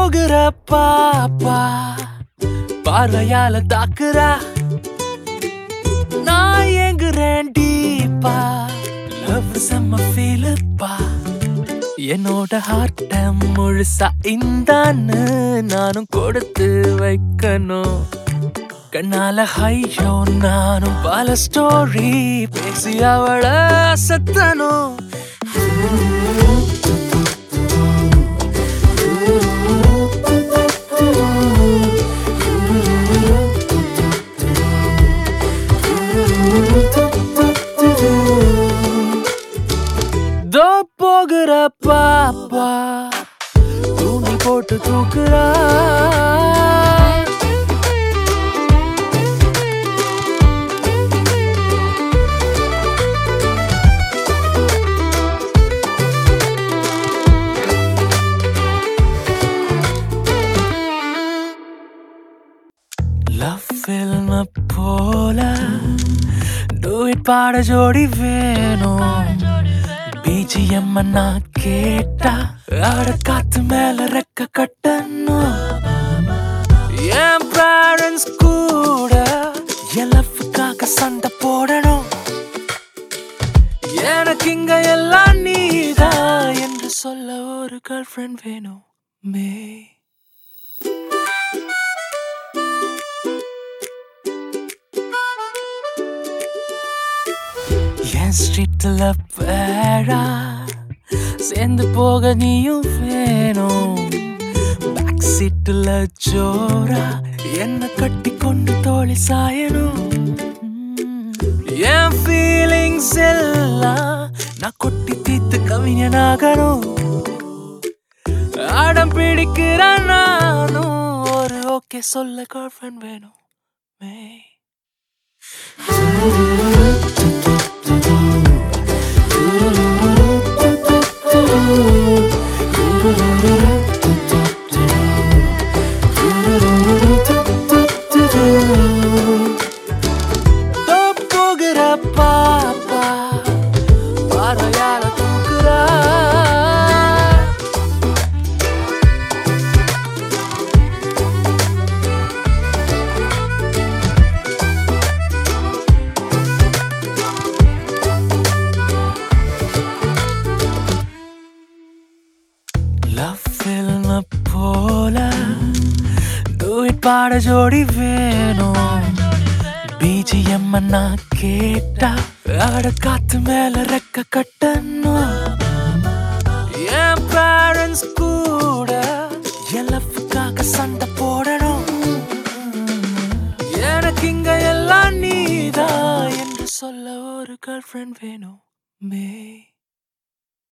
போகிற பாப்பா பார்வையால தாக்குறா நான் எங்குறேன் டீப்பா லவ் செம்ம ஃபீலுப்பா என்னோட ஹார்ட்ட முழுசா இந்தான்னு நானும் கொடுத்து வைக்கணும் கண்ணால ஹையோ நானும் பல ஸ்டோரி பேசி அவள சத்தனும் தோ போகிற பாப்பா தூண்டி போட்டு தூக்குறா லவ் ஃபில்ம் போல டூயிட் பாட ஜோடி வேணும் பிஜிஎம் நான் கேட்டா ஆட காத்து மேல ரெக்க கட்டணும் என் பேரண்ட்ஸ் கூட என் லவ்வுக்காக சண்டை போடணும் எனக்கு இங்க எல்லாம் நீதான் என்று சொல்ல ஒரு கேர்ள் ஃப்ரெண்ட் வேணும் மே என் ஸ்ட்ரீட்ல பேரா சேர்ந்து போக நீயும் வேணும் பேக் சீட்டுல ஜோரா என்ன கட்டி கொண்டு தோழி சாயணும் என் ஃபீலிங்ஸ் எல்லாம் நான் கொட்டி தீத்து கவிஞனாகணும் அடம் பிடிக்கிற நானும் ஒரு ஓகே சொல்ல கேர்ள் ஃப்ரெண்ட் வேணும் மே தோ போகிற பாப்பா பார்வையால தூக்குறா லவ் ஃபில்ம் போல டூயிட் பாட ஜோடி வேணும் பிஜிஎம் நான் கேட்டா ஆட காத்து மேல ரெக்க கட்டணும் என் பேரண்ட்ஸ் கூட என் லவ்வுக்காக சண்டை போடணும் எனக்கு இங்க எல்லாம் நீதான் என்று சொல்ல ஒரு கேர்ள் ஃப்ரெண்ட் வேணும் மே